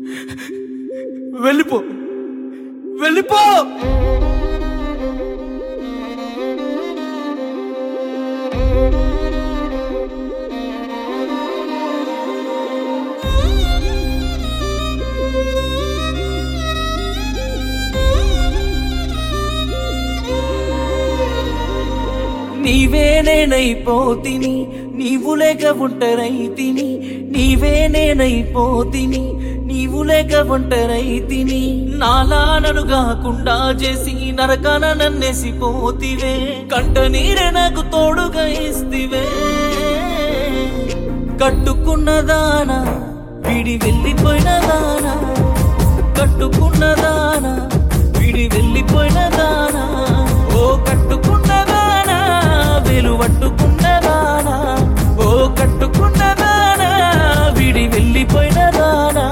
వెళ్ళిపో వెళ్ళిపో నీవే నేనైపోతిని నీవు లేక ఒంటరైతిని నీవే నేనైపోతిని నీవు లేక ఒంటరైతిని నాలా నన్ను కాకుండా చేసి నరకాన నన్నేసిపోతివే కంట నీరే నాకు తోడుగా ఇస్తివే కట్టుకున్నదానా విడి వెళ్ళిపోయిన దానా కట్టుకున్నదానా విడి వెళ్ళిపోయిన దానా ఓ కట్టుకున్నదానా వెలువట్టుకున్నదానా ఓ కట్టుకున్నదానా విడి వెళ్ళిపోయిన దానా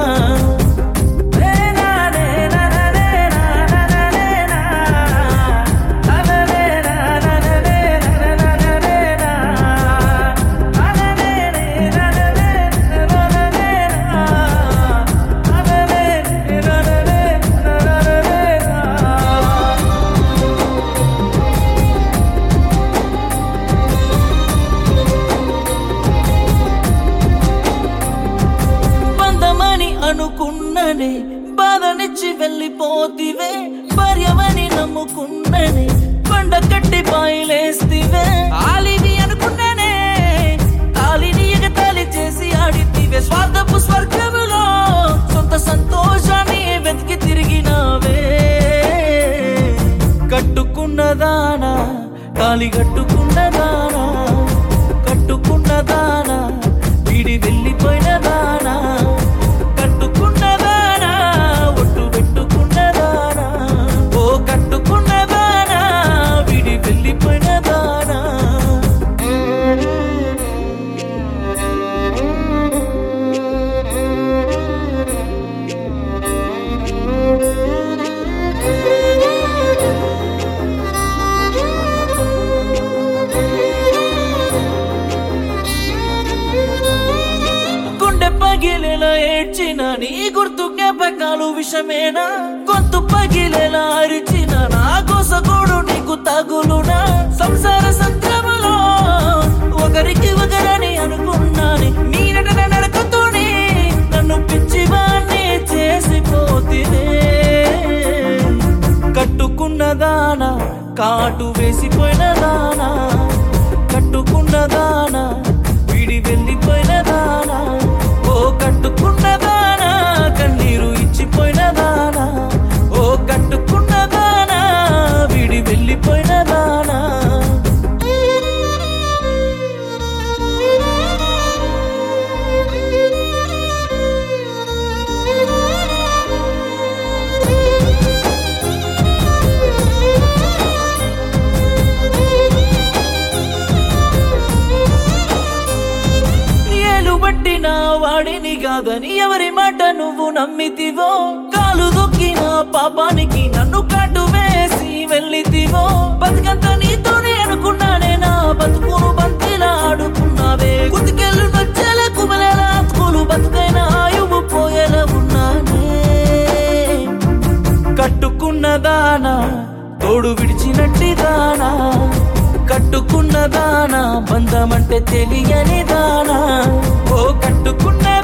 బంధమని అనుకున్ననే బాధనిచ్చి వెళ్ళిపోతివే భార్యవని నమ్ముకున్ననే పండ కట్టి బాయిలేస్తివే ఆలిని అనుకున్ననే తాలిని ఎగతాళి చేసి ఆడితివే స్వార్థపు స్వర్గములో సొంత సంతోషాన్ని వెతికి తిరిగినావే కట్టుకున్నదానా తాలి కట్టుకున్నదానా కట్టుకున్నదానా విడి వెళ్ళిపోయినదానా కట్టుకున్నదానా ఒట్టు పెట్టుకున్నదానా ఓ కట్టుకున్నదానా విడి వెళ్ళిపోయినదానా గుండె పగిలేలా ఏడ్చిన నీ గుర్తు జ్ఞాపకాలు విషమేనా గొంతు పగిలేలా అరిచిన నా గోసగోడు నీకు తగులునా సంసార సంద్రములో ఒకరికి ఒకరని అనుకున్నాని నీ నటన నడకతోనే నన్ను పిచ్చివాణ్ణి చేసిపోతినే కట్టుకున్నదానా కాటు వేసిపోయిన దానా కట్టుకున్నదానా విడి వెళ్ళిపోయిన దానా ఓ కట్టుకున్నదానా కన్నీరు ఇచ్చిపోయిన దానా ఓ కట్టుకున్నదానా విడి వెళ్ళిపోయిన దానా ఏలు పట్టిన వాడిని కాదని ఎవరి మాట నువ్వు నమ్మితివో కాలు దొక్కిన పాపానికి నన్ను కాటు వేసి వెళ్ళితివో బతుకంత నీతోనే అనుకున్నానే నా బతుకును బంతిలా ఆడుకున్నావే కుతికెళ్ళు నచ్చేల కుమలేల అతుకులు బతుకైన ఆయువు పోయేలా ఉన్నానే కట్టుకున్నదానా తోడు విడిచినట్టి దానా కట్టుకున్నదానా బంధమంటే తెలియని దానా ఓ కట్టుకున్న